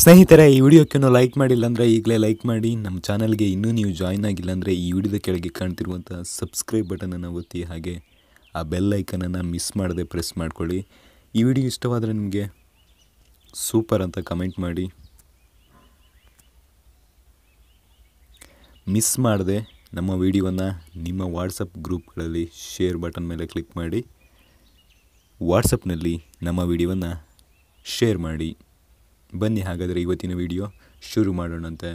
ಸ್ನೇಹಿತರೆ ಈ ವಿಡಿಯೋಕ್ಕೆ ಲೈಕ್ ಮಾಡಿಲ್ಲ ಅಂದರೆ ಈಗಲೇ ಲೈಕ್ ಮಾಡಿ ನಮ್ಮ ಚಾನಲ್ಗೆ ಇನ್ನೂ ನೀವು ಜಾಯ್ನ್ ಆಗಿಲ್ಲ ಅಂದರೆ ಈ ವಿಡಿಯೋದ ಕೆಳಗೆ ಕಾಣ್ತಿರುವಂಥ ಸಬ್ಸ್ಕ್ರೈಬ್ ಬಟನನ್ನು ಒತ್ತಿ ಹಾಗೆ ಆ ಬೆಲ್ ಐಕನನ್ನು ಮಿಸ್ ಮಾಡದೆ ಪ್ರೆಸ್ ಮಾಡ್ಕೊಳ್ಳಿ ಈ ವಿಡಿಯೋ ಇಷ್ಟವಾದರೆ ನಿಮಗೆ ಸೂಪರ್ ಅಂತ ಕಮೆಂಟ್ ಮಾಡಿ ಮಿಸ್ ಮಾಡದೆ ನಮ್ಮ ವಿಡಿಯೋವನ್ನು ನಿಮ್ಮ ವಾಟ್ಸಪ್ ಗ್ರೂಪ್ಗಳಲ್ಲಿ ಶೇರ್ ಬಟನ್ ಮೇಲೆ ಕ್ಲಿಕ್ ಮಾಡಿ ವಾಟ್ಸಪ್ನಲ್ಲಿ ನಮ್ಮ ವಿಡಿಯೋವನ್ನು ಶೇರ್ ಮಾಡಿ ಬನ್ನಿ ಹಾಗಾದರೆ ಇವತ್ತಿನ ವಿಡಿಯೋ ಶುರು ಮಾಡೋಣಂತೆ